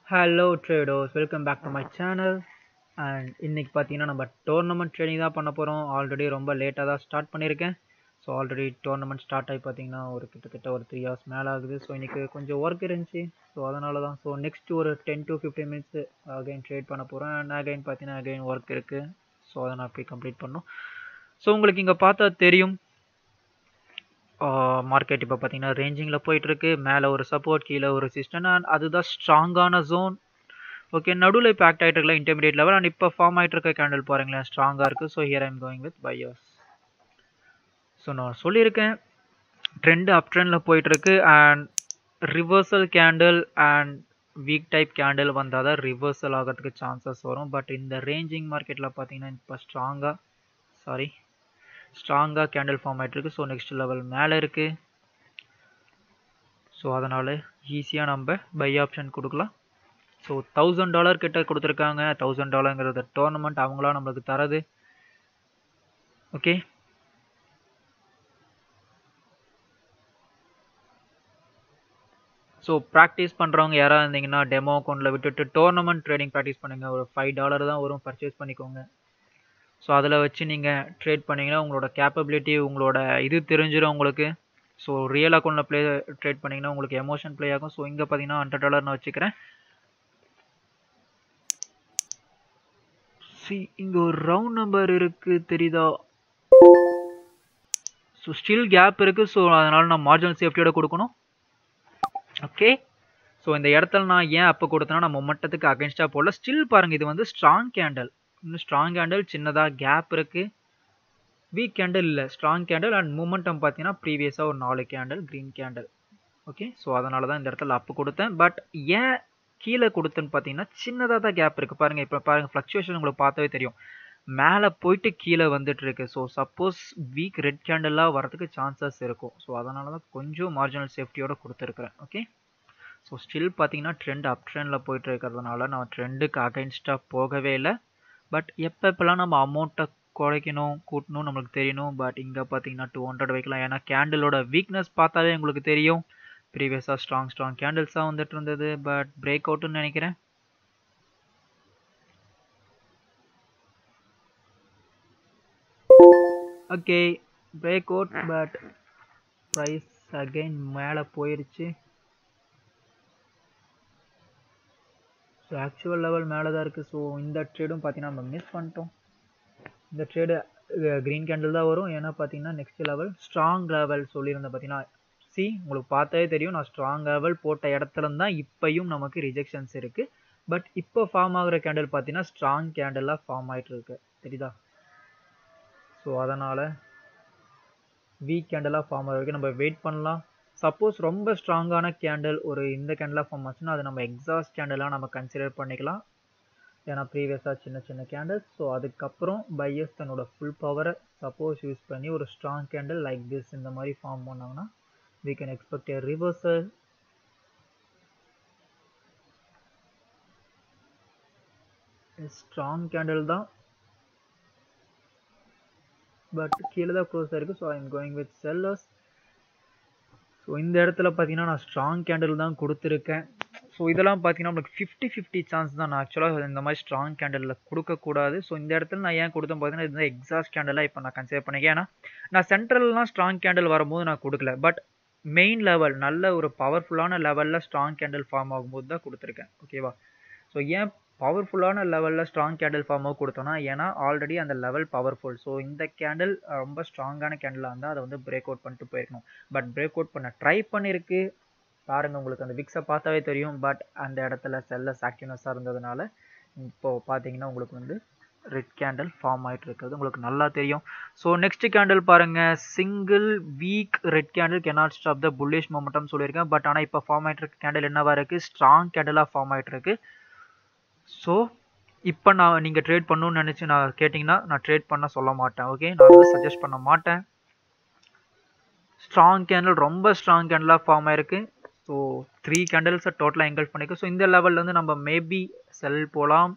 hello traders welcome back to my channel and இன்னைக்கு பார்த்தீங்கன்னா நம்ம டோர்னமெண்ட் ட்ரேடிங் தான் பண்ண போகிறோம் ஆல்ரெடி ரொம்ப லேட்டாக தான் ஸ்டார்ட் பண்ணியிருக்கேன் ஸோ ஆல்ரெடி டோர்னமெண்ட் ஸ்டார்ட் ஆகி பார்த்தீங்கன்னா ஒரு கிட்டத்தட்ட ஒரு த்ரீ ஹவர்ஸ் மேலே ஆகுது ஸோ இன்றைக்கி கொஞ்சம் ஒர்க் இருந்துச்சு ஸோ அதனால தான் ஸோ நெக்ஸ்ட் ஒரு ten to fifteen minutes again trade பண்ண போகிறேன் அண்ட் அகைன் பார்த்தீங்கன்னா அகைன் ஒர்க் இருக்குது ஸோ அதை நான் போய் கம்ப்ளீட் பண்ணணும் ஸோ உங்களுக்கு இங்கே பார்த்தா தெரியும் மார்க்கெட் இப்போ பார்த்தீங்கன்னா ரேஞ்சிங்கில் போயிட்டுருக்கு மேலே ஒரு சப்போர்ட் கீழே ஒரு சிஸ்டம் அண்ட் அதுதான் ஸ்ட்ராங்கான ஜோன் ஓகே நடுவில் இப்போ ஆக்ட் ஆகிட்டு இருக்கல இன்டர்மீடியட் லெவல் அண்ட் இப்போ ஃபார்ம் ஆகிட்டு இருக்க கேண்டில் பாருங்களேன் ஸ்ட்ராங்காக இருக்குது so here I'm going with buyers so நான் சொல்லியிருக்கேன் ட்ரெண்டு அப் ட்ரெண்டில் போயிட்டுருக்கு and reversal candle and weak type candle வந்தால் தான் ரிவர்சல் ஆகிறதுக்கு சான்சஸ் வரும் பட் இந்த ரேஞ்சிங் மார்க்கெட்டில் பார்த்தீங்கன்னா இப்போ ஸ்ட்ராங்காக சாரி ஸ்ட்ராங்காக கேண்டில் ஃபார்ம் ஆகிட்டுருக்கு ஸோ நெக்ஸ்ட் லெவல் மேலே இருக்குது ஸோ அதனால் ஈஸியாக நம்ம பை ஆப்ஷன் கொடுக்கலாம் ஸோ தௌசண்ட் டாலர் கிட்ட கொடுத்துருக்காங்க தௌசண்ட் டாலருங்கிறது டோர்னமெண்ட் அவங்களா நம்மளுக்கு தரது ஓகே ஸோ ப்ராக்டிஸ் பண்ணுறவங்க யாராவது இருந்தீங்கன்னா டெமோ அக்கௌண்ட்டில் விட்டுட்டு டோர்னமெண்ட் ட்ரேடிங் ப்ராக்டிஸ் பண்ணுங்கள் ஒரு ஃபைவ் டாலர் தான் வரும் பர்ச்சேஸ் பண்ணிக்கோங்க ஸோ அதில் வச்சு நீங்கள் ட்ரேட் பண்ணிங்கன்னா உங்களோட கேப்பபிலிட்டி உங்களோட இது தெரிஞ்சிடும் உங்களுக்கு ஸோ ரியல் அக்கௌண்ட்டில் ப்ளே ட்ரேட் பண்ணிங்கன்னா உங்களுக்கு எமோஷன் ப்ளே ஆகும் ஸோ இங்கே பார்த்தீங்கன்னா ஹண்ட்ரட் டாலர் நான் வச்சுக்கிறேன் சி இங்கே ஒரு ரவுண்ட் நம்பர் இருக்குது தெரியுதா ஸோ ஸ்டில் கேப் இருக்குது ஸோ அதனால் நான் மார்ஜினல் சேஃப்டியோட கொடுக்கணும் ஓகே ஸோ இந்த இடத்துல நான் ஏன் அப்போ கொடுத்தேன்னா நான் மொமெண்டத்துக்கு அகேன்ஸ்டாக போடல ஸ்டில் பாருங்கள் இது வந்து ஸ்ட்ராங் கேண்டல் இன்னும் ஸ்ட்ராங் கேண்டில் சின்னதாக கேப் இருக்குது வீக் கேண்டில் இல்லை ஸ்ட்ராங் கேண்டில் அண்ட் மூமெண்டம் பார்த்தீங்கன்னா ப்ரீவியஸாக ஒரு நாலு candle green candle okay so அதனால தான் இந்த இடத்துல அப்பு கொடுத்தேன் பட் ஏன் கீழே கொடுத்தேன்னு பார்த்தீங்கன்னா சின்னதாக தான் கேப் இருக்குது பாருங்கள் இப்போ பாருங்கள் ஃப்ளக்சுவேஷன் உங்களுக்கு பார்த்தாவே தெரியும் மேலே போயிட்டு கீழே வந்துட்டு இருக்கு ஸோ சப்போஸ் வீக் ரெட் கேண்டலாக வரதுக்கு சான்சஸ் இருக்கும் ஸோ அதனால தான் கொஞ்சம் மார்ஜினல் சேஃப்டியோட கொடுத்துருக்குறேன் ஓகே ஸோ ஸ்டில் பார்த்தீங்கன்னா ட்ரெண்ட் அப் ட்ரெண்டில் போயிட்டு இருக்கிறதுனால நான் ட்ரெண்டுக்கு அகைன்ஸ்டாக போகவே இல்லை பட் எப்போ எப்போல்லாம் நம்ம அமௌண்ட்டை குறைக்கணும் கூட்டணும் நம்மளுக்கு தெரியணும் பட் இங்கே பார்த்தீங்கன்னா டூ ஹண்ட்ரட் வைக்கலாம் ஏன்னா கேண்டிலோட வீக்னஸ் பார்த்தாவே உங்களுக்கு தெரியும் ப்ரீவியஸாக ஸ்ட்ராங் ஸ்ட்ராங் கேண்டில்ஸாக வந்துட்டு இருந்தது பட் பிரேக் அவுட்டுன்னு நினைக்கிறேன் okay break out but price again மேலே போயிடுச்சு ஸோ ஆக்சுவல் லெவல் மேலே தான் இருக்குது ஸோ இந்த ட்ரேடும் பார்த்தீங்கன்னா நம்ம மிஸ் பண்ணிட்டோம் இந்த ட்ரேடு க்ரீன் கேண்டில் தான் வரும் ஏன்னா பார்த்தீங்கன்னா நெக்ஸ்ட் லெவல் ஸ்ட்ராங் லெவல் சொல்லியிருந்தேன் பார்த்தீங்கன்னா சி உங்களுக்கு பார்த்தாவே தெரியும் நான் ஸ்ட்ராங் லெவல் போட்ட இடத்துல தான் இப்பையும் நமக்கு ரிஜெக்ஷன்ஸ் இருக்குது பட் இப்போ ஃபார்ம் ஆகிற கேண்டில் பார்த்தீங்கன்னா ஸ்ட்ராங் கேண்டலாக ஃபார்ம் ஆகிட்டு இருக்கு தெரியுதா ஸோ அதனால் வீக் கேண்டலாக ஃபார்ம் ஆகிற வரைக்கும் நம்ம வெயிட் பண்ணலாம் சப்போஸ் ரொம்ப ஸ்ட்ராங்கான கேண்டில் ஒரு இந்த கேண்டலாக ஃபார்ம் ஆச்சுன்னா அது நம்ம எக்ஸாஸ்ட் கேண்டலாக நம்ம கன்சிடர் பண்ணிக்கலாம் ஏன்னா ப்ரீவியஸாக சின்ன சின்ன கேண்டில்ஸ் ஸோ அதுக்கப்புறம் பையர்ஸ் தன்னோட ஃபுல் பவரை சப்போஸ் யூஸ் பண்ணி ஒரு ஸ்ட்ராங் கேண்டில் லைக் திஸ் இந்த மாதிரி ஃபார்ம் பண்ணாங்கன்னா we can expect a reversal strong candle தான் பட் கீழே தான் க்ளோஸ் ஆயிருக்கு so I am going with sellers so இந்த இடத்துல பார்த்தீங்கன்னா நான் ஸ்ட்ராங் கேண்டில் தான் கொடுத்துருக்கேன் ஸோ இதெல்லாம் பார்த்தீங்கன்னா நம்மளுக்கு ஃபிஃப்டி ஃபிஃப்டி சான்ஸ் தான் நான் ஆக்சுவலாக இந்த மாதிரி ஸ்ட்ராங் கேண்டலில் கொடுக்கக்கூடாது ஸோ இந்த இடத்துல நான் ஏன் கொடுத்தேன் பார்த்தீங்கன்னா இது எக்ஸாஸ்ட் கேண்டலாக இப்போ நான் கன்சிடர் பண்ணிக்கேன் ஏன்னா நான் சென்ட்ரல்லாம் ஸ்ட்ராங் கேண்டில் வரும்போது நான் கொடுக்கல பட் மெயின் லெவல் நல்ல ஒரு பவர்ஃபுல்லான லெவலில் ஸ்ட்ராங் கேண்டில் ஃபார்ம் ஆகும்போது தான் கொடுத்துருக்கேன் ஓகேவா ஸோ ஏன் பவர்ஃபுல்லான லெவலில் ஸ்ட்ராங் கேண்டில் ஃபார்மாக கொடுத்தோன்னா ஏன்னா ஆல்ரெடி அந்த லெவல் பவர்ஃபுல் ஸோ இந்த கேண்டில் ரொம்ப ஸ்ட்ராங்கான கேண்டிலாக இருந்தால் அதை வந்து பிரேக் அவுட் பண்ணிட்டு போயிருக்கணும் பட் பிரேக் அவுட் பண்ண ட்ரை பண்ணியிருக்கு பாருங்கள் உங்களுக்கு அந்த விக்ஸை பார்த்தாவே தெரியும் பட் அந்த இடத்துல செல்லஸ் ஆக்டிவ்னஸாக இருந்ததுனால இப்போது பார்த்தீங்கன்னா உங்களுக்கு வந்து ரெட் கேண்டில் ஃபார்ம் ஆகிட்டு இருக்கிறது உங்களுக்கு நல்லா தெரியும் ஸோ நெக்ஸ்ட் கேண்டில் பாருங்கள் single weak red candle cannot stop the bullish momentum சொல்லியிருக்கேன் பட் ஆனால் இப்போ ஃபார்ம் ஆகிட்டு இருக்க கேண்டில் என்னவா இருக்குது ஸ்ட்ராங் கேண்டிலாக ஃபார்ம் ஆகிட்டு இருக்கு ஸோ இப்போ நான் நீங்கள் ட்ரேட் பண்ணணும்னு நினச்சி நான் கேட்டிங்கன்னா நான் ட்ரேட் பண்ண சொல்ல மாட்டேன் ஓகே நான் வந்து சஜஸ்ட் பண்ண மாட்டேன் ஸ்ட்ராங் கேண்டில் ரொம்ப ஸ்ட்ராங் கேண்டிலாக ஃபார்ம் ஆயிருக்கு ஸோ த்ரீ கேண்டில்ஸை டோட்டலாக எங்கல்ஃப் பண்ணிக்க ஸோ இந்த லெவலில் வந்து நம்ம மேபி செல் போகலாம்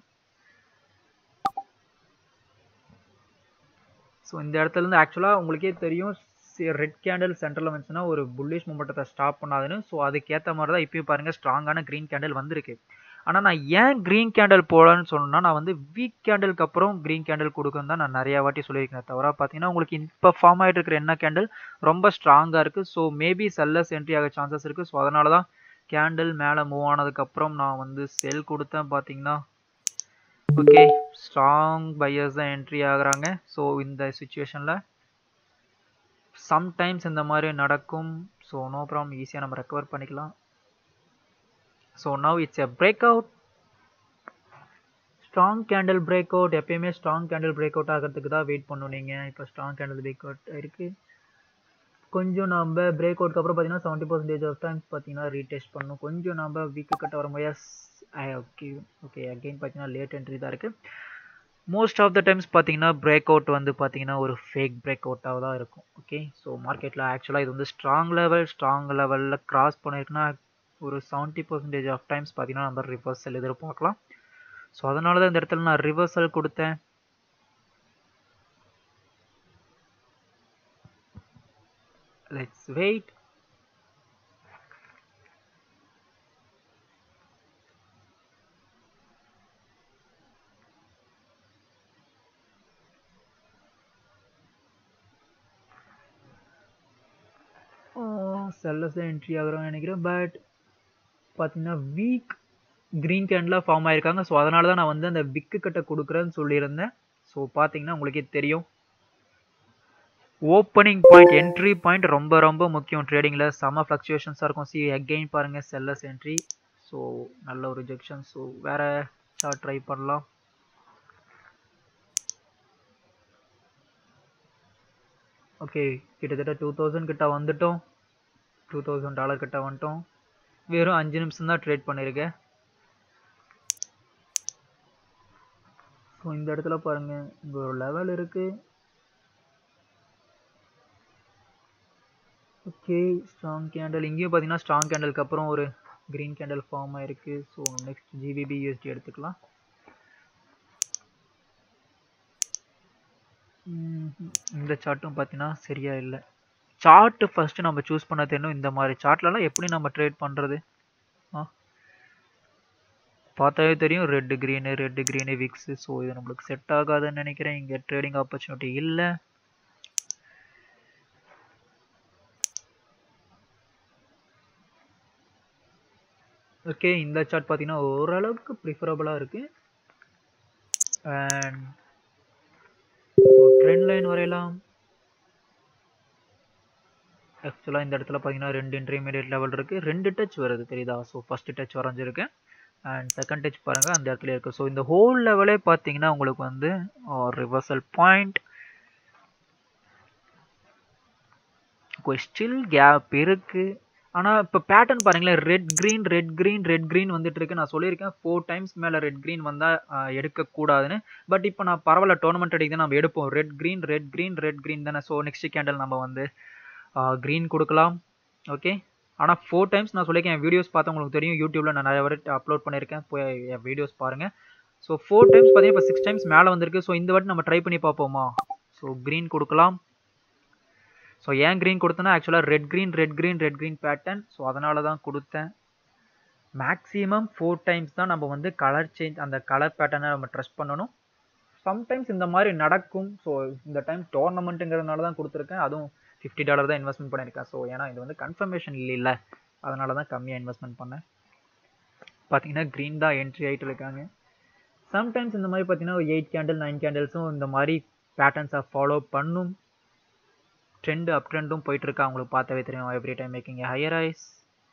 ஸோ இந்த இடத்துல இருந்து ஆக்சுவலாக உங்களுக்கே தெரியும் ரெட் கேண்டில் சென்டரில் வந்துச்சுன்னா ஒரு புல்லிஷ் மூமெண்ட்டத்தை ஸ்டாப் பண்ணாதுன்னு ஸோ அதுக்கேற்ற மாதிரி தான் இப்பயும் பாருங்கள் ஸ்ட்ராங்கான க்ரீன் கேண்டில் வந்திருக்கு ஆனால் நான் ஏன் க்ரீன் கேண்டில் போடலன்னு சொன்னேன்னா நான் வந்து வீக் கேண்டிலுக்கு அப்புறம் க்ரீன் கேண்டில் கொடுக்குன்னு தான் நான் நிறையா வாட்டி சொல்லியிருக்கேன் தவிர பார்த்தீங்கன்னா உங்களுக்கு இப்போ ஃபார்ம் ஆகிட்டு இருக்கிற என்ன கேண்டில் ரொம்ப ஸ்ட்ராங்காக இருக்குது ஸோ மேபி செல்லர்ஸ் என்ட்ரி ஆக சான்சஸ் இருக்குது ஸோ அதனால தான் கேண்டில் மேலே மூவ் ஆனதுக்கப்புறம் நான் வந்து செல் கொடுத்தேன் பார்த்தீங்கன்னா ஓகே ஸ்ட்ராங் பையர்ஸ் தான் என்ட்ரி ஆகுறாங்க ஸோ இந்த சுச்சுவேஷனில் சம்டைம்ஸ் இந்த மாதிரி நடக்கும் ஸோ நோ ப்ராப்ளம் ஈஸியாக நம்ம ரெக்கவர் பண்ணிக்கலாம் so now it's a break out strong candle break out எப்பயுமே ஸ்ட்ராங் கேண்டில் பிரேக் அவுட் ஆகிறதுக்கு தான் வெயிட் பண்ணும் நீங்கள் இப்போ ஸ்ட்ராங் கேண்டில் பிரேக் அவுட் இருக்குது கொஞ்சம் நம்ம பிரேக் அவுட்க்கு அப்புறம் பார்த்தீங்கன்னா செவன்ட்டி பர்சன்டேஜ் ஆஃப் டைம்ஸ் பார்த்தீங்கன்னா ரீடெஸ்ட் பண்ணும் கொஞ்சம் நம்ம வீக்கு கட்ட வரும்போது எஸ் ஓகே ஓகே அகெயின் பார்த்தீங்கன்னா லேட் என்ட்ரி தான் இருக்குது மோஸ்ட் ஆஃப் த டைம்ஸ் பார்த்தீங்கன்னா பிரேக் அவுட் வந்து பார்த்தீங்கன்னா ஒரு ஃபேக் பிரேக் அவுட்டாக தான் இருக்கும் ஓகே ஸோ மார்க்கெட்டில் ஆக்சுவலாக இது வந்து ஸ்ட்ராங் லெவல் ஸ்ட்ராங் லெவலில் கிராஸ் பண்ணியிருக்குன்னா ஒரு செவன்ட்டி பர்சன்டேஜ் ஆஃப் டைம்ஸ் பார்த்தீங்கன்னா நம்ம ரிவர்சல் எதிர்பார்க்கலாம் ஸோ அதனால தான் இந்த இடத்துல நான் ரிவர்சல் கொடுத்தேன் let's wait செல்லஸ் என்ட்ரி ஆகிறோம் நினைக்கிறேன் பட் பார்த்தீங்கன்னா வீக் க்ரீன் கேண்டில் ஃபார்ம் ஆயிருக்காங்க ஸோ அதனால தான் நான் வந்து அந்த விக்கு கட்டை கொடுக்குறேன்னு சொல்லியிருந்தேன் ஸோ பார்த்தீங்கன்னா உங்களுக்கே தெரியும் ஓப்பனிங் பாயிண்ட் என்ட்ரி பாயிண்ட் ரொம்ப ரொம்ப முக்கியம் ட்ரேடிங்கில் செம ஃப்ளக்சுவேஷன்ஸாக இருக்கும் சி அகெயின் பாருங்கள் செல்லஸ் என்ட்ரி ஸோ நல்ல ஒரு ரிஜெக்ஷன் ஸோ வேறு சார்ட் ட்ரை பண்ணலாம் ஓகே கிட்டத்தட்ட டூ தௌசண்ட் கிட்ட வந்துட்டோம் டூ தௌசண்ட் டாலர் கிட்ட வந்துட்டோம் வெறும் அஞ்சு நிமிஷம் தான் ட்ரேட் பண்ணியிருக்கேன் ஸோ இந்த இடத்துல பாருங்கள் இங்கே ஒரு லெவல் இருக்குது ஓகே ஸ்ட்ராங் கேண்டல் இங்கேயும் பார்த்தீங்கன்னா ஸ்ட்ராங் கேண்டலுக்கு அப்புறம் ஒரு க்ரீன் கேண்டல் ஃபார்ம் ஆயிருக்கு ஸோ நெக்ஸ்ட் ஜிபிபி யூஎஸ்டி எடுத்துக்கலாம் இந்த சார்ட்டும் பார்த்தீங்கன்னா சரியா இல்லை சார்ட்டு ஃபஸ்ட்டு நம்ம சூஸ் பண்ண தெரியணும் இந்த மாதிரி சார்ட்லலாம் எப்படி நம்ம ட்ரேட் பண்ணுறது ஆ பார்த்தாவே தெரியும் red green red green wicks so இது நம்மளுக்கு செட் ஆகாதுன்னு நினைக்கிறேன் இங்கே ட்ரேடிங் ஆப்பர்ச்சுனிட்டி இல்லை ஓகே இந்த சார்ட் பார்த்தீங்கன்னா ஓரளவுக்கு ப்ரிஃபரபுளாக இருக்குது அண்ட் ட்ரெண்ட் லைன் வரையலாம் ஆக்சுவலாக இந்த இடத்துல பார்த்தீங்கன்னா ரெண்டு இன்டர்மீடியட் லெவல் இருக்குது ரெண்டு டச் வருது தெரியுதா ஸோ ஃபஸ்ட்டு டச் வரைஞ்சிருக்கு அண்ட் செகண்ட் டச் பாருங்கள் அந்த இடத்துல இருக்குது ஸோ இந்த ஹோல் லெவலே பார்த்தீங்கன்னா உங்களுக்கு வந்து ரிவர்சல் பாயிண்ட் ஸ்டில் கேப் இருக்குது ஆனால் இப்போ பேட்டர்ன் பாருங்களேன் red green red green red green வந்துட்டு இருக்கு நான் சொல்லியிருக்கேன் ஃபோர் டைம்ஸ் மேலே ரெட் க்ரீன் வந்தால் எடுக்கக்கூடாதுன்னு பட் இப்போ நான் பரவாயில்ல டோர்னமெண்ட் அடிக்கு தான் நம்ம எடுப்போம் red green red green red green தானே ஸோ நெக்ஸ்ட் கேண்டல் நம்ம வந்து க்ரீன் கொடுக்கலாம் ஓகே ஆனால் ஃபோர் டைம்ஸ் நான் சொல்லியிருக்கேன் என் வீடியோஸ் பார்த்தா உங்களுக்கு தெரியும் யூடியூப்பில் நான் நிறைய வாட்டி அப்லோட் பண்ணியிருக்கேன் போய் என் வீடியோஸ் பாருங்கள் ஸோ ஃபோர் டைம்ஸ் பார்த்தீங்கன்னா இப்போ சிக்ஸ் டைம்ஸ் மேலே வந்திருக்கு ஸோ இந்த வாட்டி நம்ம ட்ரை பண்ணி பார்ப்போமா ஸோ க்ரீன் கொடுக்கலாம் ஸோ ஏன் க்ரீன் கொடுத்தேன்னா ஆக்சுவலாக red green red green red green pattern so அதனால தான் கொடுத்தேன் மேக்ஸிமம் ஃபோர் டைம்ஸ் தான் நம்ம வந்து கலர் சேஞ்ச் அந்த கலர் பேட்டர்னை நம்ம ட்ரெஸ்ட் பண்ணணும் சம்டைம்ஸ் இந்த மாதிரி நடக்கும் ஸோ இந்த டைம் டோர்னமெண்ட்டுங்கிறதுனால தான் கொடுத்துருக்கேன் அதுவும் ஃபிஃப்டி டாலர் தான் இன்வெஸ்ட்மெண்ட் பண்ணியிருக்கேன் ஸோ ஏன்னா இது வந்து கன்ஃபர்மேஷன் இல்லை அதனால தான் கம்மியாக இன்வெஸ்ட்மெண்ட் பண்ணேன் பார்த்தீங்கன்னா க்ரீன் தான் என்ட்ரி ஆகிட்டு இருக்காங்க சம்டைம்ஸ் இந்த மாதிரி பார்த்தீங்கன்னா எயிட் கேண்டில் நைன் கேண்டில்ஸும் இந்த மாதிரி பேட்டர்ன்ஸை ஃபாலோ பண்ணும் ட்ரெண்டு அப் ட்ரெண்டும் போயிட்டு இருக்கா உங்களுக்கு பார்த்தாவே தெரியும் every time making higher highs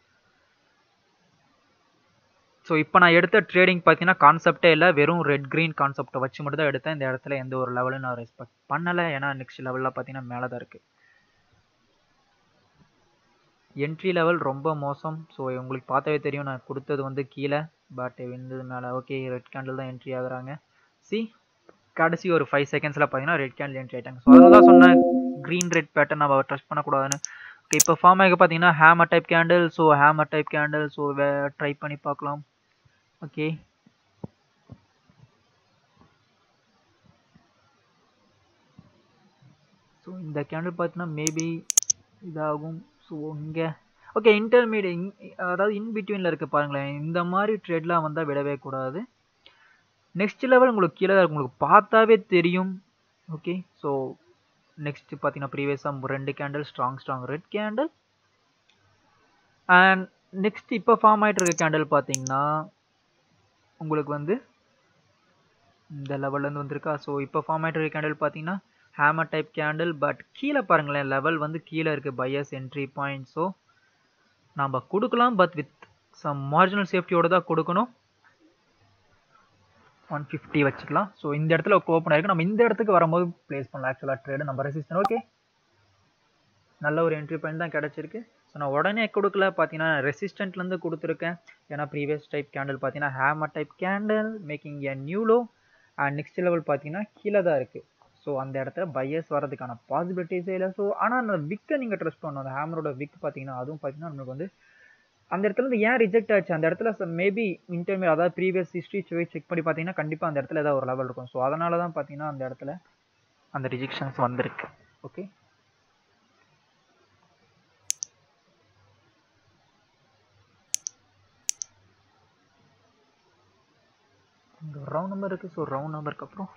so இப்போ நான் எடுத்த ட்ரேடிங் பார்த்தீங்கன்னா கான்செப்டே இல்லை வெறும் ரெட் க்ரீன் கான்செப்டை வச்சு மட்டும் தான் எடுத்தேன் இந்த இடத்துல எந்த ஒரு லெவலும் நான் ரெஸ்பெக்ட் பண்ணலை ஏன்னா நெக்ஸ்ட் லெவலில் பார்த்தீங்கன்னா மேலே தான் இருக்குது என்ட்ரி லெவல் ரொம்ப மோசம் ஸோ உங்களுக்கு பார்த்தாவே தெரியும் நான் கொடுத்தது வந்து கீழே பட் விழுந்தது மேலே ஓகே ரெட் கேண்டில் தான் என்ட்ரி ஆகுறாங்க சி கடைசி ஒரு ஃபைவ் செகண்ட்ஸில் பார்த்தீங்கன்னா ரெட் கேண்டில் என்ட்ரி ஆகிட்டாங்க ஸோ அதனால தான் சொன்னேன் க்ரீன் ரெட் பேட்டர்ன் நம்ம ட்ரஸ்ட் பண்ணக்கூடாதுன்னு ஓகே இப்போ ஃபார்ம் ஆகி பார்த்தீங்கன்னா hammer type candle so hammer type candle so we try பண்ணி பார்க்கலாம் ஓகே ஸோ இந்த கேண்டில் பார்த்தீங்கன்னா மேபி இதாகும் ஸோ இங்கே ஓகே இன்டர்மீடியட் அதாவது இன் பிட்வீனில் இருக்குது பாருங்களேன் இந்த மாதிரி ட்ரேட்லாம் வந்தால் விடவே கூடாது நெக்ஸ்ட் லெவல் உங்களுக்கு கீழே உங்களுக்கு பார்த்தாவே தெரியும் ஓகே ஸோ நெக்ஸ்ட் பார்த்தீங்கன்னா ப்ரீவியஸாக ரெண்டு candle strong strong red candle and next இப்போ ஃபார்ம் ஆகிட்டு இருக்க கேண்டில் பார்த்தீங்கன்னா உங்களுக்கு வந்து இந்த லெவல்லேருந்து வந்திருக்கா ஸோ இப்போ ஃபார்ம் ஆகிட்டு இருக்க கேண்டில் பார்த்தீங்கன்னா ஹேமர் டைப் கேண்டில் பட் கீழே பாருங்களேன் லெவல் வந்து கீழே இருக்குது பையஸ் என்ட்ரி பாயிண்ட் ஸோ நம்ம கொடுக்கலாம் பட் வித் சம் மார்ஜினல் சேஃப்டியோட தான் கொடுக்கணும் ஒன் ஃபிஃப்டி வச்சுக்கலாம் ஸோ இந்த இடத்துல ஓப்பன் ஆயிருக்கு நம்ம இந்த இடத்துக்கு வரும்போது பிளேஸ் பண்ணலாம் ஆக்சுவலாக ட்ரேடு நம்ம ரெசிஸ்டன் ஓகே நல்ல ஒரு என்ட்ரி பாயிண்ட் தான் கிடச்சிருக்கு ஸோ நான் உடனே கொடுக்கல பார்த்தீங்கன்னா ரெசிஸ்டன்ட்லேருந்து கொடுத்துருக்கேன் ஏன்னா ப்ரீவியஸ் டைப் கேண்டில் பார்த்தீங்கன்னா hammer type candle making a new low and next level பார்த்தீங்கன்னா கீழே தான் இருக்குது ஸோ அந்த இடத்துல பையர்ஸ் வரதுக்கான பாசிபிலிட்டிஸே இல்லை ஸோ ஆனால் அந்த விக்கை நீங்கள் ட்ரெஸ்ட் பண்ணணும் அந்த ஹேமரோட விக் பார்த்தீங்கன்னா அதுவும் பார்த்தீங்கன்னா நம்மளுக்கு வந்து அந்த இடத்துல இருந்து ஏன் ரிஜெக்ட் ஆச்சு அந்த இடத்துல மேபி இன்டர்வியூ அதாவது ப்ரீவியஸ் ஹிஸ்ட்ரி செக் பண்ணி பார்த்தீங்கன்னா கண்டிப்பாக அந்த இடத்துல ஏதாவது ஒரு லெவல் இருக்கும் ஸோ அதனால தான் பார்த்தீங்கன்னா அந்த இடத்துல அந்த ரிஜெக்ஷன்ஸ் வந்திருக்கு ஓகே இங்கே ரவுண்ட் நம்பர் இருக்குது ஸோ ரவுண்ட் நம்பருக்கு அப்புறம்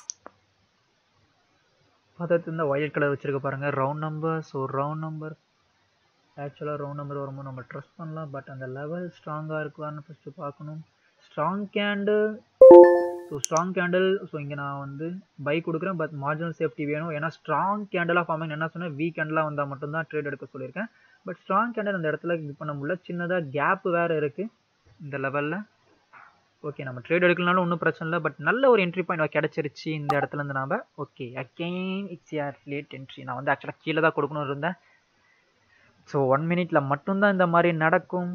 பதத்து இந்த ஒயிட் கலர் வச்சுருக்க பாருங்கள் round number so round number ஆக்சுவலாக ரவுண்ட் நம்பர் வரும்போது நம்ம ட்ரஸ்ட் பண்ணலாம் பட் அந்த லெவல் ஸ்ட்ராங்காக இருக்குதான்னு ஃபஸ்ட்டு பார்க்கணும் strong candle so strong candle so இங்கே நான் வந்து பை கொடுக்குறேன் பட் மார்ஜினல் சேஃப்டி வேணும் ஏன்னா ஸ்ட்ராங் கேண்டலாக ஃபார்மிங் என்ன சொன்னேன் வீக் கேண்டலாக வந்தால் மட்டும்தான் ட்ரேட் எடுக்க சொல்லியிருக்கேன் பட் ஸ்ட்ராங் கேண்டில் அந்த இடத்துல இது பண்ண முடியல சின்னதாக கேப் வேறு இருக்குது இந்த லெவலில் ஓகே நம்ம ட்ரேட் எடுக்கலனாலும் ஒன்றும் பிரச்சனை இல்லை பட் நல்ல ஒரு என்ட்ரி பாயிண்ட் கிடச்சிருச்சு இந்த இடத்துலேருந்து நாம் ஓகே அகெயின் இட்ஸ் யார் லேட் என்ட்ரி நான் வந்து ஆக்சுவலாக கீழே தான் கொடுக்கணும்னு இருந்தேன் ஸோ ஒன் மினிட்ல மட்டும்தான் இந்த மாதிரி நடக்கும்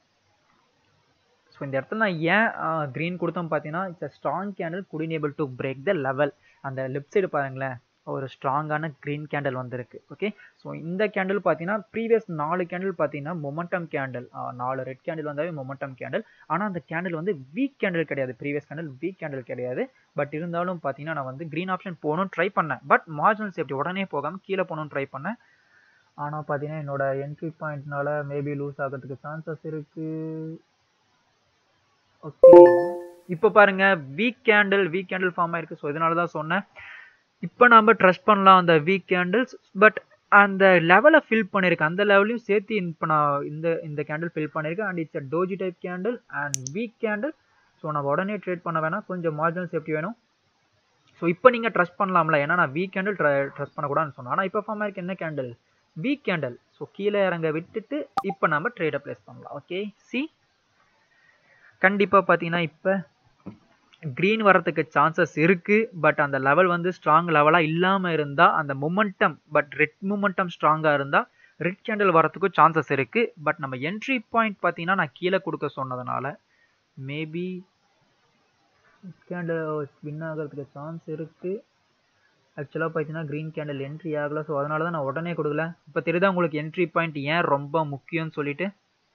ஸோ இந்த இடத்துல நான் ஏன் க்ரீன் கொடுத்தோம் பார்த்தீங்கன்னா it's a strong candle couldn't able to break the level அந்த லெஃப்ட் சைடு பாருங்களேன் ஒரு ஸ்ட்ராங்கான க்ரீன் கேண்டில் வந்திருக்கு ஓகே ஸோ இந்த கேண்டில் பார்த்தீங்கன்னா ப்ரீவியஸ் நாலு கேண்டில் பார்த்தீங்கன்னா மொமெண்டம் கேண்டில் நாலு ரெட் கேண்டில் வந்தாவே மொமெண்டம் கேண்டில் ஆனால் அந்த கேண்டில் வந்து வீக் கேண்டில் கிடையாது ப்ரீவியஸ் கேண்டில் வீக் கேண்டில் கிடையாது பட் இருந்தாலும் பார்த்தீங்கன்னா நான் வந்து க்ரீன் ஆப்ஷன் போகணும்னு ட்ரை பண்ணேன் பட் மார்ஜினல் சேஃப்டி உடனே போகாமல் கீழே போகணும்னு ட்ரை பண்ணேன் ஆனால் பார்த்தீங்கன்னா என்னோட என்ட்ரி பாயிண்ட்னால மேபி லூஸ் ஆகிறதுக்கு சான்சஸ் இருக்கு ஓகே இப்போ பாருங்க weak candle weak candle form ஆயிருக்கு ஸோ இதனால தான் சொன்னேன் இப்போ நம்ம ட்ரஸ்ட் பண்ணலாம் அந்த வீக் கேண்டில்ஸ் பட் அந்த லெவலை ஃபில் பண்ணியிருக்கேன் அந்த லெவலையும் சேர்த்து இப்போ நான் இந்த இந்த கேண்டில் ஃபில் பண்ணியிருக்கேன் and it's a doji type candle and weak candle so நம்ம உடனே ட்ரேட் பண்ண வேணாம் கொஞ்சம் மார்ஜினல் சேஃப்டி வேணும் ஸோ இப்போ நீங்கள் ட்ரஸ்ட் பண்ணலாம்ல ஏன்னா நான் வீக் கேண்டில் ட்ரஸ்ட் பண்ணக்கூடாதுன்னு சொன்னேன் ஆனால் இப்போ ஃபார்ம் ஆயிருக்கு என்ன கேண்டில் வீக் கேண்டில் ஸோ கீழே இறங்க விட்டுட்டு இப்போ நம்ம ட்ரேடை ப்ளேஸ் பண்ணலாம் ஓகே சி கண்டிப்பாக பார்த்தீங்கன்னா இப்போ க்ரீன் வரத்துக்கு சான்சஸ் இருக்குது பட் அந்த லெவல் வந்து ஸ்ட்ராங் லெவலாக இல்லாமல் இருந்தால் அந்த மொமெண்டம் பட் ரெட் மொமெண்டம் ஸ்ட்ராங்காக இருந்தால் ரெட் கேண்டில் வரத்துக்கும் சான்சஸ் இருக்குது பட் நம்ம என்ட்ரி பாயிண்ட் பார்த்தீங்கன்னா நான் கீழே கொடுக்க சொன்னதுனால மேபி கேண்டில் வின் ஆகிறதுக்கு சான்ஸ் இருக்குது ஆக்சுவலாக பார்த்தீங்கன்னா க்ரீன் கேண்டில் என்ட்ரி ஆகலை ஸோ அதனால தான் நான் உடனே கொடுக்கல இப்போ தெரியுதா உங்களுக்கு என்ட்ரி பாயிண்ட் ஏன் ரொம்ப முக்கியம்னு சொல்லிட்டு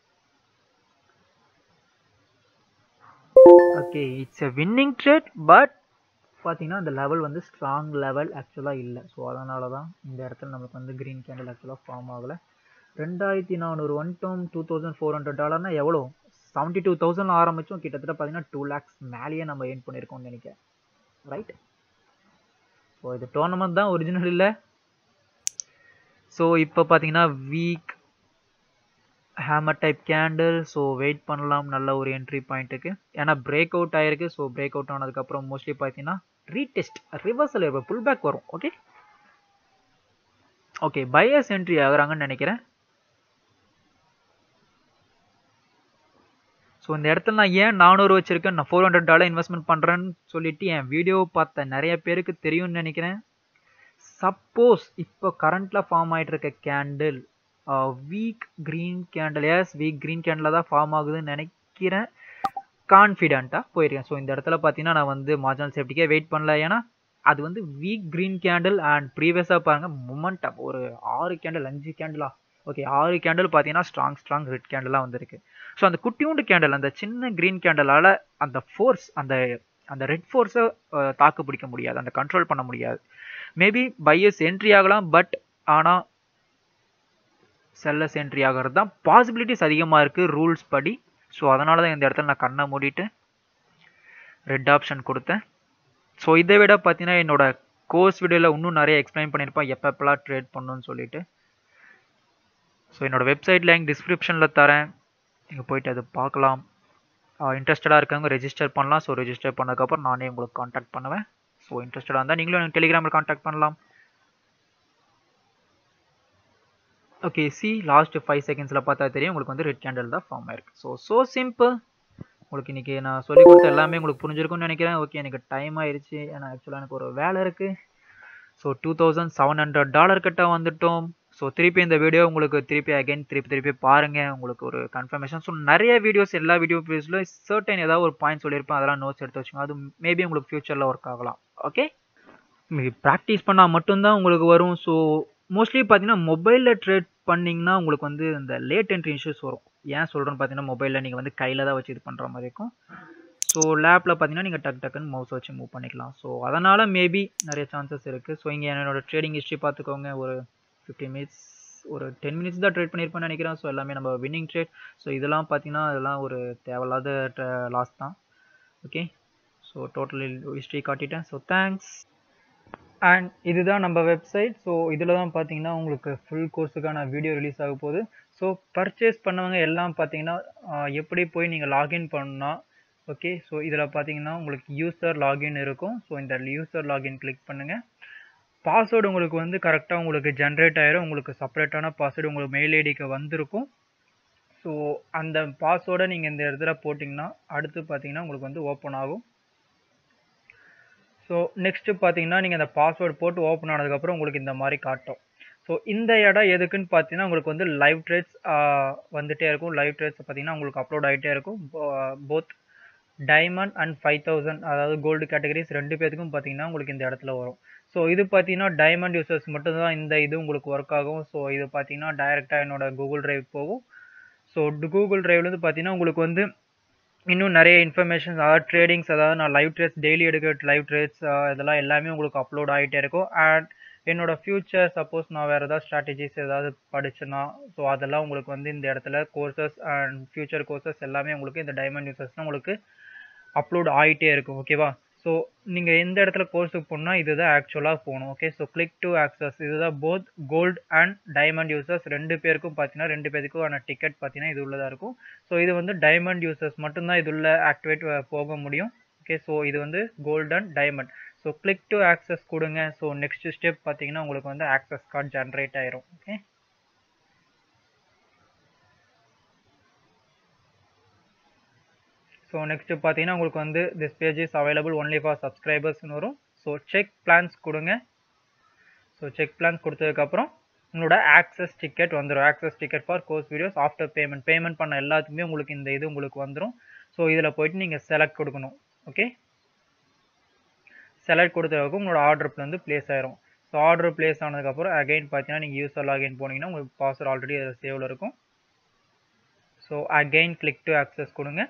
okay it's a winning trade but பார்த்தீங்கன்னா அந்த லெவல் வந்து ஸ்ட்ராங் லெவல் ஆக்சுவலாக இல்லை ஸோ அதனால தான் இந்த இடத்துல நமக்கு வந்து க்ரீன் கேண்டில் ஆக்சுவலாக ஃபார்ம் ஆகலை ரெண்டாயிரத்தி நானூறு ஒன் டோம் டூ தௌசண்ட் ஃபோர் ஹண்ட்ரட் டாலர்னா எவ்வளோ செவன்ட்டி டூ தௌசண்ட் ஆரம்பித்தோம் கிட்டத்தட்ட பார்த்தீங்கன்னா டூ லேக்ஸ் மேலேயே நம்ம ஏர்ன் பண்ணியிருக்கோம்னு நினைக்கிறேன் ரைட் ஸோ இது டோர்னமெண்ட் தான் ஒரிஜினல் இல்லை ஸோ இப்போ பார்த்தீங்கன்னா weak hammer type candle so wait பண்ணலாம் நல்ல ஒரு என்ட்ரி பாயிண்ட்டுக்கு ஏன்னா பிரேக் அவுட் ஆயிருக்கு ஸோ பிரேக் அவுட் ஆனதுக்கப்புறம் மோஸ்ட்லி பார்த்தீங்கன்னா ரீடெஸ்ட் ரிவர்சல் புல் பேக் வரும் ஓகே ஓகே பையர்ஸ் என்ட்ரி ஆகுறாங்கன்னு நினைக்கிறேன் ஸோ இந்த இடத்துல நான் ஏன் நானூறு வச்சிருக்கேன் நான் ஃபோர் ஹண்ட்ரட் டாலர் இன்வெஸ்ட்மெண்ட் பண்ணுறேன்னு சொல்லிட்டு என் வீடியோ பார்த்த நிறைய பேருக்கு தெரியும்னு நினைக்கிறேன் சப்போஸ் இப்போ கரண்ட்டில் ஃபார்ம் ஆகிட்டு இருக்க candle weak green candle yes weak green candle தான் ஃபார்ம் ஆகுதுன்னு நினைக்கிறேன் கான்ஃபிடென்ட்டாக போயிருக்கேன் ஸோ இந்த இடத்துல பார்த்தீங்கன்னா நான் வந்து மார்ஜினல் சேஃப்டிக்கே வெயிட் பண்ணல ஏன்னா அது வந்து வீக் க்ரீன் கேண்டில் அண்ட் ப்ரீவியஸாக பாருங்கள் மொமெண்டம் ஒரு ஆறு கேண்டில் அஞ்சு கேண்டிலா ஓகே ஆறு கேண்டில் பார்த்தீங்கன்னா ஸ்ட்ராங் ஸ்ட்ராங் ரெட் கேண்டலாக வந்திருக்கு ஸோ அந்த குட்டியூண்டு கேண்டில் அந்த சின்ன க்ரீன் கேண்டலால் அந்த ஃபோர்ஸ் அந்த அந்த ரெட் ஃபோர்ஸை தாக்கு பிடிக்க முடியாது அந்த கண்ட்ரோல் பண்ண முடியாது மேபி பையஸ் என்ட்ரி ஆகலாம் பட் ஆனால் செல்லஸ் என்ட்ரி ஆகிறது தான் பாசிபிலிட்டிஸ் அதிகமாக இருக்குது ரூல்ஸ் படி ஸோ அதனால தான் இந்த இடத்துல நான் கண்ணை மூடிட்டு ரெட் ஆப்ஷன் கொடுத்தேன் ஸோ இதை விட பார்த்தீங்கன்னா என்னோட கோர்ஸ் வீடியோவில் இன்னும் நிறைய எக்ஸ்பிளைன் பண்ணியிருப்பேன் எப்பப்பெல்லாம் ட்ரேட் பண்ணணும்னு சொல்லிட்டு ஸோ என்னோட வெப்சைட் லிங்க் டிஸ்கிரிப்ஷனில் தரேன் நீங்கள் போயிட்டு அதை பார்க்கலாம் இன்ட்ரெஸ்டடாக இருக்கவங்க ரெஜிஸ்டர் பண்ணலாம் ஸோ ரெஜிஸ்டர் பண்ணதுக்கப்புறம் நானே உங்களுக்கு காண்டாக்ட் பண்ணுவேன் ஸோ இன்ட்ரெஸ்டடாக இருந்தால் நீங்களும் எனக்கு டெலிகிராமில் காண்டாக்ட் பண்ணலாம் ஓகே சி லாஸ்ட் ஃபைவ் செகண்ட்ஸில் பார்த்தா தெரியும் உங்களுக்கு வந்து ரெட் கேண்டில் தான் ஃபார்ம் ஆயிருக்கு ஸோ ஸோ சிம்பிள் உங்களுக்கு இன்றைக்கி நான் சொல்லி கொடுத்த எல்லாமே உங்களுக்கு புரிஞ்சிருக்கும்னு நினைக்கிறேன் ஓகே எனக்கு டைம் ஆயிடுச்சு ஏன்னா ஆக்சுவலாக எனக்கு ஒரு வேலை இருக்குது so two thousand seven hundred dollar கிட்ட வந்துட்டோம் ஸோ திருப்பி இந்த வீடியோ உங்களுக்கு திருப்பி அகைன் திருப்பி திருப்பி பாருங்கள் உங்களுக்கு ஒரு கன்ஃபர்மேஷன் ஸோ நிறைய வீடியோஸ் எல்லா வீடியோ வீடியோஸ்லையும் சர்டன் ஏதாவது ஒரு பாயிண்ட் சொல்லியிருப்பேன் அதெல்லாம் நோட்ஸ் எடுத்து வச்சுக்கோங்க அது மேபி உங்களுக்கு ஃப்யூச்சரில் ஒர்க் ஆகலாம் ஓகே ப்ராக்டிஸ் பண்ணால் மட்டும்தான் உங்களுக்கு வரும் ஸோ மோஸ்ட்லி பார்த்தீங்கன்னா மொபைலில் ட்ரேட் பண்ணிங்கன்னா உங்களுக்கு வந்து இந்த லேட் என்ட்ரி இஷ்யூஸ் வரும் ஏன் சொல்கிறேன்னு பார்த்தீங்கன்னா மொபைலில் நீங்கள் வந்து கையில் தான் வச்சு இது பண்ணுற மாதிரி இருக்கும் ஸோ லேப்பில் பார்த்தீங்கன்னா நீங்கள் டக் டக்குன்னு மவுஸ் வச்சு மூவ் பண்ணிக்கலாம் ஸோ அதனால் மேபி நிறைய சான்சஸ் இருக்குது ஸோ இங்கே என்னோட ட்ரேடிங் ஹிஸ்ட்ரி பார்த்துக்கோங்க ஒரு ஃபிஃப்டீன் மினிட்ஸ் ஒரு டென் மினிட்ஸ் தான் ட்ரேட் பண்ணியிருப்பேன்னு நினைக்கிறேன் ஸோ எல்லாமே நம்ம வின்னிங் ட்ரேட் ஸோ இதெல்லாம் பார்த்தீங்கன்னா இதெல்லாம் ஒரு தேவையில்லாத லாஸ் தான் ஓகே ஸோ டோட்டல் ஹிஸ்ட்ரி காட்டிட்டேன் ஸோ தேங்க்ஸ் அண்ட் இதுதான் நம்ம வெப்சைட் ஸோ இதில் தான் பார்த்தீங்கன்னா உங்களுக்கு ஃபுல் கோர்ஸுக்கான வீடியோ ரிலீஸ் ஆக போகுது ஸோ பர்ச்சேஸ் பண்ணவங்க எல்லாம் பார்த்தீங்கன்னா எப்படி போய் நீங்கள் லாகின் பண்ணால் ஓகே ஸோ இதில் பார்த்தீங்கன்னா உங்களுக்கு யூசர் லாகின் இருக்கும் ஸோ இந்த யூசர் லாகின் கிளிக் பண்ணுங்கள் பாஸ்வேர்டு உங்களுக்கு வந்து கரெக்டாக உங்களுக்கு ஜென்ரேட் ஆயிரும் உங்களுக்கு செப்பரேட்டான பாஸ்வேர்டு உங்களுக்கு மெயில் ஐடிக்கு வந்திருக்கும் ஸோ அந்த பாஸ்வேர்டை நீங்கள் இந்த இடத்துல போட்டிங்கன்னா அடுத்து பார்த்தீங்கன்னா உங்களுக்கு வந்து ஓப்பன் ஆகும் ஸோ நெக்ஸ்ட்டு பார்த்தீங்கன்னா நீங்கள் அந்த பாஸ்வேர்டு போட்டு ஓப்பன் ஆனதுக்கப்புறம் உங்களுக்கு இந்த மாதிரி காட்டும் ஸோ இந்த இடம் எதுக்குன்னு பார்த்தீங்கன்னா உங்களுக்கு வந்து லைவ் ட்ரேட்ஸ் வந்துகிட்டே இருக்கும் லைவ் ட்ரேட்ஸ் பார்த்தீங்கன்னா உங்களுக்கு அப்லோட் ஆகிட்டே இருக்கும் both diamond and five thousand அதாவது கோல்டு கேட்டகரிஸ் ரெண்டு பேத்துக்கும் பார்த்தீங்கன்னா உங்களுக்கு இந்த இடத்துல வரும் ஸோ இது பார்த்தீங்கன்னா டைமண்ட் யூசர்ஸ் மட்டும்தான் இந்த இது உங்களுக்கு ஒர்க் ஆகும் ஸோ இது பார்த்தீங்கன்னா டைரெக்டாக என்னோட கூகுள் ட்ரைவ் போகும் ஸோ கூகுள் ட்ரைவ்லேருந்து பார்த்தீங்கன்னா உங்களுக்கு வந்து இன்னும் நிறைய இன்ஃபர்மேஷன்ஸ் அதாவது ட்ரேடிங்ஸ் அதாவது நான் லைவ் ட்ரேட்ஸ் டெய்லி எடுக்கிற லைவ் ட்ரேட்ஸ் இதெல்லாம் எல்லாமே உங்களுக்கு அப்லோட் ஆகிட்டே இருக்கும் அண்ட் என்னோட ஃப்யூச்சர் சப்போஸ் நான் வேறு ஏதாவது ஸ்ட்ராட்டஜிஸ் ஏதாவது படிச்சேன்னா ஸோ அதெல்லாம் உங்களுக்கு வந்து இந்த இடத்துல கோர்சஸ் அண்ட் ஃப்யூச்சர் கோர்சஸ் எல்லாமே உங்களுக்கு இந்த டைமண்ட் யூசர்ஸ்னால் உங்களுக்கு அப்லோட் ஆகிட்டே இருக்கும் ஓகேவா ஸோ நீங்கள் எந்த இடத்துல கோர்ஸுக்கு போகணுன்னா இதுதான் ஆக்சுவலாக போகணும் okay so click to access இதுதான் both gold and diamond users ரெண்டு பேருக்கும் பார்த்தீங்கன்னா ரெண்டு பேருக்கும் டிக்கெட் பார்த்தீங்கன்னா இது உள்ளதாக இருக்கும் ஸோ இது வந்து டைமண்ட் யூசர்ஸ் மட்டும்தான் இது உள்ள ஆக்டிவேட் போக முடியும் ஓகே ஸோ இது வந்து gold and diamond so click to access கொடுங்க ஸோ நெக்ஸ்ட் ஸ்டெப் பார்த்தீங்கன்னா உங்களுக்கு வந்து ஆக்சஸ் கார்டு ஜென்ரேட் ஆயிரும் ஓகே ஸோ நெக்ஸ்ட் பார்த்தீங்கன்னா உங்களுக்கு வந்து this page is available only for சப்ஸ்கிரைபர்ஸ்னு வரும் ஸோ செக் பிளான்ஸ் கொடுங்க ஸோ செக் பிளான்ஸ் கொடுத்ததுக்கப்புறம் உங்களோட ஆக்சஸ் டிக்கெட் வந்துடும் access ticket for course videos after payment payment பண்ண எல்லாத்துக்குமே உங்களுக்கு இந்த இது உங்களுக்கு வந்துடும் ஸோ இதில் போயிட்டு நீங்கள் செலக்ட் கொடுக்கணும் ஓகே செலக்ட் கொடுத்ததுக்கு உங்களோட ஆர்டர் வந்து ப்ளேஸ் ஆயிரும் ஸோ ஆர்டர் ப்ளேஸ் ஆனதுக்கப்புறம் அகைன் பார்த்தீங்கன்னா நீங்கள் யூசர் லாகின் போனீங்கன்னா உங்களுக்கு பாஸ்வேர்ட் ஆல்ரெடி அதில் சேவில் இருக்கும் so again click to access கொடுங்க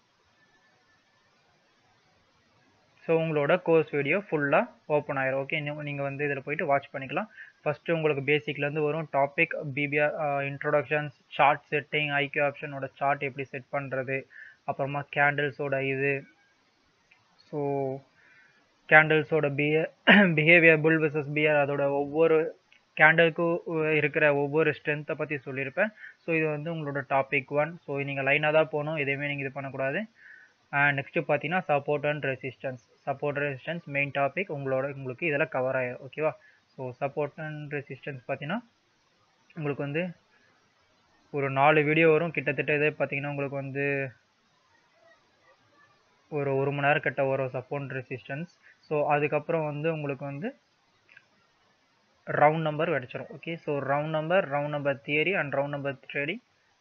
ஸோ உங்களோட கோர்ஸ் வீடியோ ஃபுல்லாக ஓப்பன் ஆயிரும் ஓகே நீங்கள் வந்து இதில் போயிட்டு வாட்ச் பண்ணிக்கலாம் ஃபஸ்ட்டு உங்களுக்கு பேசிக்லேருந்து வரும் topic BPR introductions chart setting IQ ஆப்ஷனோட சார்ட் எப்படி செட் பண்ணுறது அப்புறமா கேண்டில்ஸோட இது ஸோ கேண்டில்ஸோட பிஹே பிஹேவியர் புல் விசஸ் பியர் அதோட ஒவ்வொரு கேண்டலுக்கும் இருக்கிற ஒவ்வொரு ஸ்ட்ரென்த்தை பற்றி சொல்லியிருப்பேன் ஸோ இது வந்து உங்களோட டாபிக் ஒன் ஸோ நீங்கள் லைனாக தான் போகணும் எதையுமே நீங்கள் இது பண்ணக்கூடாது நெக்ஸ்ட்டு பார்த்தீங்கன்னா support and resistance support resistance main topic உங்களோட உங்களுக்கு இதெல்லாம் கவர் ஆயிடும் ஓகேவா ஸோ சப்போர்ட் அண்ட் ரெசிஸ்டன்ஸ் பார்த்தீங்கன்னா உங்களுக்கு வந்து ஒரு நாலு வீடியோ வரும் கிட்டத்தட்ட இதே பார்த்தீங்கன்னா உங்களுக்கு வந்து ஒரு ஒரு மணி நேரம் கிட்ட வரும் சப்போர்ட் ரெசிஸ்டன்ஸ் ஸோ அதுக்கப்புறம் வந்து உங்களுக்கு வந்து ரவுண்ட் நம்பர் கிடச்சிரும் okay so round number round number theory and round number trading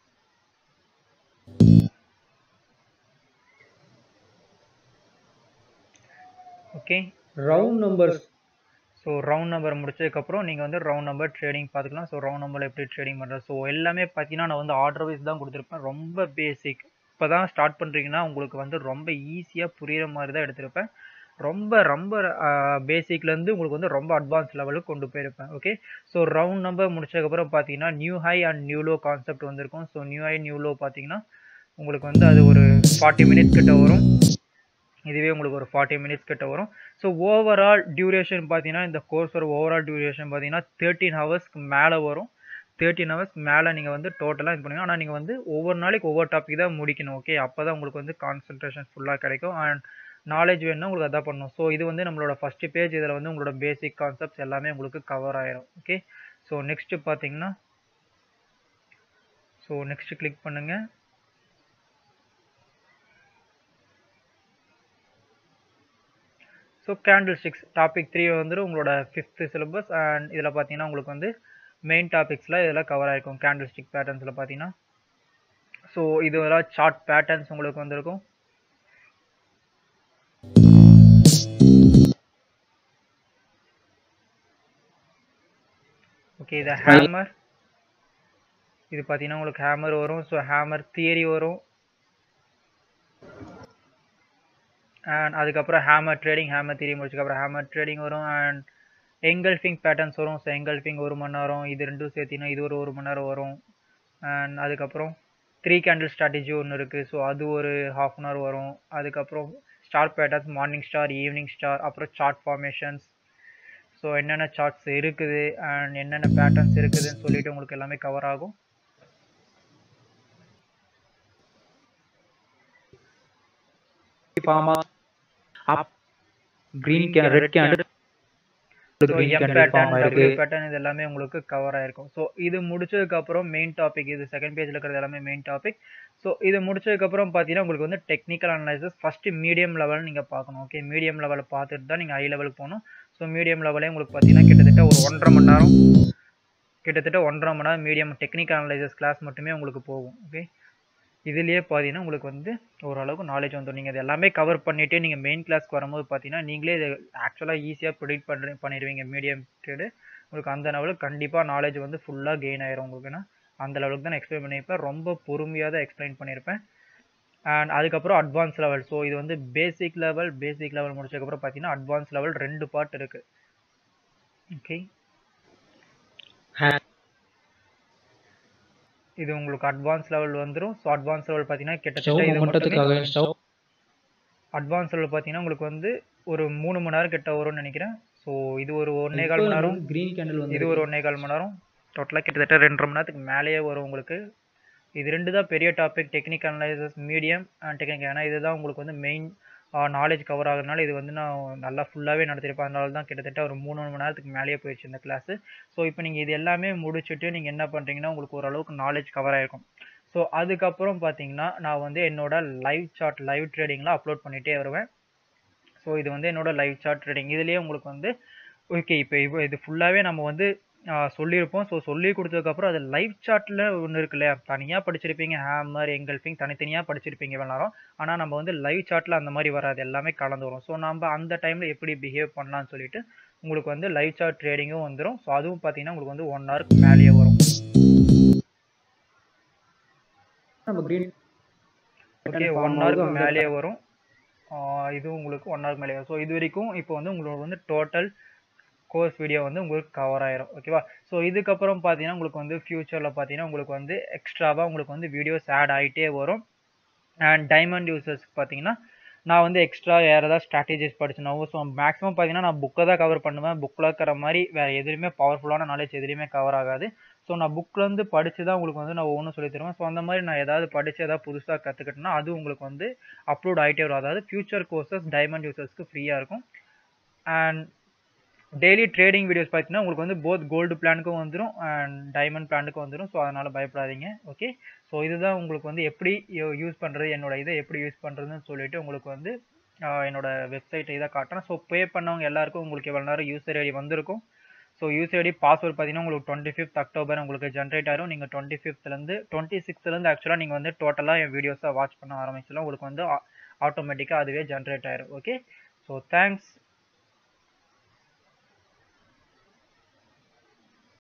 okay round numbers so round number முடிச்சதுக்கப்புறம் நீங்கள் வந்து ரவுண்ட் நம்பர் ட்ரேடிங் பார்த்துக்கலாம் ஸோ ரவுண்ட் நம்பரில் எப்படி ட்ரேடிங் பண்ணுறது ஸோ எல்லாமே பார்த்தீங்கன்னா நான் வந்து ஆர்டர் வைஸ் தான் கொடுத்துருப்பேன் ரொம்ப பேசிக் இப்போ தான் ஸ்டார்ட் பண்ணுறீங்கன்னா உங்களுக்கு வந்து ரொம்ப ஈஸியாக புரிகிற மாதிரி தான் எடுத்திருப்பேன் ரொம்ப ரொம்ப பேசிக்லேருந்து உங்களுக்கு வந்து ரொம்ப அட்வான்ஸ் லெவலுக்கு கொண்டு போயிருப்பேன் ஓகே ஸோ ரவுண்ட் நம்பர் முடிச்சதுக்கப்புறம் பார்த்தீங்கன்னா new high and new low concept வந்திருக்கும் so new high new low பார்த்தீங்கன்னா உங்களுக்கு வந்து அது ஒரு ஃபார்ட்டி மினிட்ஸ் கிட்ட வரும் இதுவே உங்களுக்கு ஒரு ஃபார்ட்டி மினிட்ஸ் கிட்ட வரும் ஸோ ஓவரால் டியூரேஷன் பார்த்தீங்கன்னா இந்த கோர்ஸோட ஓவரால் டியூரேஷன் பார்த்தீங்கன்னா தேர்ட்டீன் ஹவர்ஸ்க்கு மேலே வரும் தேர்ட்டின் ஹவர்ஸ் மேலே நீங்கள் வந்து டோட்டலாக இது பண்ணுங்க ஆனால் நீங்கள் வந்து ஒவ்வொரு நாளைக்கு ஒவ்வொரு டாபிக் தான் முடிக்கணும் ஓகே அப்போ தான் உங்களுக்கு வந்து கான்சன்ட்ரேஷன் ஃபுல்லாக கிடைக்கும் அண்ட் நாலேஜ் வேணும்னா உங்களுக்கு அதான் பண்ணணும் ஸோ இது வந்து நம்மளோட ஃபஸ்ட்டு பேஜ் இதில் வந்து உங்களோட பேசிக் கான்செப்ட்ஸ் எல்லாமே உங்களுக்கு கவர் ஆயிரும் ஓகே ஸோ நெக்ஸ்ட்டு பார்த்தீங்கன்னா ஸோ நெக்ஸ்ட்டு கிளிக் பண்ணுங்கள் so candlesticks topic three வந்து உங்களோட ஃபிஃப்த்து சிலபஸ் அண்ட் இதில் பார்த்தீங்கன்னா உங்களுக்கு வந்து மெயின் டாபிக்ஸில் இதில் கவர் ஆகிருக்கும் கேண்டில் ஸ்டிக் பேட்டர்ன்ஸில் பார்த்தீங்கன்னா ஸோ இது எல்லாம் சார்ட் பேட்டர்ன்ஸ் உங்களுக்கு வந்திருக்கும் ஓகே இது ஹேமர் இது பார்த்தீங்கன்னா உங்களுக்கு ஹேமர் வரும் ஸோ ஹேமர் தியரி வரும் அண்ட் அதுக்கப்புறம் ஹேமர் ட்ரேடிங் ஹேமர் தியரி முடிச்சதுக்கப்புறம் ஹேமர் ட்ரேடிங் வரும் அண்ட் எங்கல்ஃபிங் பேட்டர்ன்ஸ் வரும் ஸோ எங்கல்ஃபிங் ஒரு மணி நேரம் இது ரெண்டும் சேர்த்தினா இது ஒரு ஒரு மணி நேரம் வரும் அண்ட் அதுக்கப்புறம் த்ரீ கேண்டில் ஸ்ட்ராட்டஜி ஒன்று இருக்குது ஸோ அது ஒரு ஹாஃப் அன் ஹவர் வரும் அதுக்கப்புறம் star patterns morning star evening star அப்புறம் சார்ட் ஃபார்மேஷன்ஸ் ஸோ என்னென்ன சார்ட்ஸ் இருக்குது அண்ட் என்னென்ன பேட்டர்ன்ஸ் இருக்குதுன்னு சொல்லிட்டு உங்களுக்கு எல்லாமே கவர் ஆகும் ஃபார்மா அப் green can red can so M pattern W pattern இது எல்லாமே உங்களுக்கு கவர் ஆயிருக்கும் ஸோ இது முடிச்சதுக்கப்புறம் மெயின் டாபிக் இது செகண்ட் பேஜில் இருக்கிறது எல்லாமே மெயின் டாபிக் ஸோ இது முடிச்சதுக்கப்புறம் பார்த்தீங்கன்னா உங்களுக்கு வந்து technical analysis first medium level நீங்கள் பார்க்கணும் ஓகே மீடியம் லெவலில் பார்த்துட்டு தான் நீங்கள் ஹை லெவலுக்கு போகணும் ஸோ மீடியம் லெவலே உங்களுக்கு பார்த்தீங்கன்னா கிட்டத்தட்ட ஒரு ஒன்றரை மணி நேரம் கிட்டத்தட்ட ஒன்றரை மணி நேரம் மீடியம் டெக்னிக்கல் அனலைசஸ் கிளாஸ் மட்டுமே உங்களுக்கு போகும் ஓகே இதுலேயே பார்த்தீங்கன்னா உங்களுக்கு வந்து ஓரளவுக்கு நாலேஜ் வந்துடும் நீங்கள் இது எல்லாமே கவர் பண்ணிவிட்டு நீங்கள் மெயின் கிளாஸ்க்கு வரும்போது பார்த்தீங்கன்னா நீங்களே இது ஆக்சுவலாக ஈஸியாக ப்ரிடிக்ட் பண்ணி பண்ணிடுவீங்க மீடியம் ட்ரேடு உங்களுக்கு அந்த லெவலுக்கு கண்டிப்பாக நாலேஜ் வந்து ஃபுல்லாக கெயின் ஆயிரும் உங்களுக்கு அந்த லெவலுக்கு தான் எக்ஸ்பிளைன் பண்ணியிருப்பேன் ரொம்ப பொறுமையாக தான் எக்ஸ்பிளைன் பண்ணியிருப்பேன் அண்ட் அதுக்கப்புறம் அட்வான்ஸ் லெவல் ஸோ இது வந்து பேசிக் லெவல் பேசிக் லெவல் முடிச்சதுக்கப்புறம் பார்த்தீங்கன்னா அட்வான்ஸ் லெவல் ரெண்டு பார்ட் இருக்குது ஓகே இது உங்களுக்கு அட்வான்ஸ் லெவல் வந்துடும் ஸோ அட்வான்ஸ் லெவல் பார்த்தீங்கன்னா கிட்டத்தட்ட இது மட்டுமே அட்வான்ஸ் லெவல் பார்த்தீங்கன்னா உங்களுக்கு வந்து ஒரு மூணு மணி நேரம் கிட்ட வரும்னு நினைக்கிறேன் ஸோ இது ஒரு ஒன்னே கால் மணி நேரம் கிரீன் கேண்டில் வந்து இது ஒரு ஒன்னே கால் மணி நேரம் டோட்டலாக கிட்டத்தட்ட ரெண்டரை மணி நேரத்துக்கு மேலேயே வரும் உங்களுக்கு இது ரெண்டு தான் பெரிய topic technique analysis medium and technique ஏன்னா இதுதான் உங்களுக்கு வந்து மெயின் நாலேஜ் கவர் ஆகுறதுனால இது வந்து நான் நல்லா ஃபுல்லாகவே நடத்திருப்பேன் அதனால தான் கிட்டத்தட்ட ஒரு மூணு மணி நேரத்துக்கு மேலேயே போயிடுச்சு இந்த கிளாஸு ஸோ இப்போ நீங்கள் இது எல்லாமே முடிச்சுட்டு நீங்கள் என்ன பண்ணுறீங்கன்னா உங்களுக்கு ஓரளவுக்கு நாலேஜ் கவர் ஆகிருக்கும் ஸோ அதுக்கப்புறம் பார்த்தீங்கன்னா நான் வந்து என்னோட லைவ் சார்ட் லைவ் ட்ரேடிங்கில் அப்லோட் பண்ணிகிட்டே வருவேன் ஸோ இது வந்து என்னோட லைவ் சார்ட் ட்ரேடிங் இதுலேயே உங்களுக்கு வந்து ஓகே இப்போ இப்போ இது ஃபுல்லாகவே நம்ம வந்து சொல்லியிருப்போம் ஸோ சொல்லி கொடுத்ததுக்கப்புறம் அது லைவ் சார்ட்டில் ஒன்று இருக்கு இல்லையா தனியாக படிச்சிருப்பீங்க ஹேமர் எங்கல்ஃபிங் தனித்தனியாக படிச்சிருப்பீங்க வேணாலும் ஆனால் நம்ம வந்து லைவ் சார்ட்டில் அந்த மாதிரி வராது எல்லாமே கலந்து வரும் ஸோ நம்ம அந்த டைமில் எப்படி பிஹேவ் பண்ணலாம்னு சொல்லிட்டு உங்களுக்கு வந்து லைவ் சார்ட் ட்ரேடிங்கும் வந்துடும் ஸோ அதுவும் பார்த்தீங்கன்னா உங்களுக்கு வந்து ஒன் ஹவருக்கு மேலேயே வரும் நம்ம கிரீன் ஓகே ஒன் ஹவருக்கு மேலேயே வரும் இது உங்களுக்கு ஒன் ஹவர் மேலே வரும் ஸோ இது வரைக்கும் இப்போ வந்து உங்களுக்கு வந்து டோட்டல் கோர்ஸ் வீடியோ வந்து உங்களுக்கு கவர் ஆயிரும் ஓகேவா ஸோ இதுக்கப்புறம் பார்த்தீங்கன்னா உங்களுக்கு வந்து ஃபியூச்சரில் பார்த்தீங்கன்னா உங்களுக்கு வந்து எக்ஸ்ட்ராவாக உங்களுக்கு வந்து வீடியோஸ் ஆட் ஆகிட்டே வரும் அண்ட் டைமண்ட் யூசர்ஸ் பார்த்தீங்கன்னா நான் வந்து எக்ஸ்ட்ரா வேறு ஏதாவது ஸ்ட்ராட்டஜிஸ் படிச்சுனாவோ ஸோ மேக்ஸிமம் பார்த்தீங்கன்னா நான் புக்கை தான் கவர் பண்ணுவேன் புக்கில் இருக்கிற மாதிரி வேறு எதுலையுமே பவர்ஃபுல்லான நாலேஜ் எதுலையுமே கவர் ஆகாது ஸோ நான் புக்லேருந்து படித்து தான் உங்களுக்கு வந்து நான் ஒவ்வொன்றும் சொல்லி தருவேன் ஸோ அந்த மாதிரி நான் ஏதாவது படித்து ஏதாவது புதுசாக கற்றுக்கிட்டேன்னா அது உங்களுக்கு வந்து அப்லோட் ஆகிட்டே வரும் அதாவது ஃபியூச்சர் கோர்சஸ் டைமண்ட் யூசர்ஸ்க்கு ஃப்ரீயாக இருக்கும் அண்ட் டெய்லி ட்ரேடிங் வீடியோஸ் பார்த்தீங்கன்னா உங்களுக்கு வந்து போத் கோல்டு பிளானுக்கும் வந்துடும் அண்ட் டைமண்ட் பிளானுக்கும் வந்துடும் ஸோ அதனால் பயப்படாதீங்க ஓகே ஸோ இதுதான் உங்களுக்கு வந்து எப்படி யூஸ் பண்ணுறது என்னோட இதை எப்படி யூஸ் பண்ணுறதுன்னு சொல்லிட்டு உங்களுக்கு வந்து என்னோட வெப்சைட்டை இதை காட்டுறேன் ஸோ பே பண்ணவங்க எல்லாருக்கும் உங்களுக்கு எவ்வளோ நேரம் யூசர் ஐடி வந்திருக்கும் ஸோ யூசர் ஐடி பாஸ்வேர்ட் பார்த்தீங்கன்னா உங்களுக்கு டுவெண்ட்டி ஃபிஃப்த் அக்டோபர் உங்களுக்கு ஜென்ரேட் ஆகும் நீங்கள் டுவெண்ட்டி ஃபிஃப்த்லேருந்து டுவெண்ட்டி சிக்ஸ்த்லேருந்து ஆக்சுவலாக நீங்கள் வந்து டோட்டலாக என் வீடியோஸை வாட்ச் பண்ண ஆரம்பிச்சலாம் உங்களுக்கு வந்து ஆட்டோமேட்டிக்காக அதுவே ஜென்ரேட் ஆயிரும் ஓகே ஸோ தேங்க்ஸ்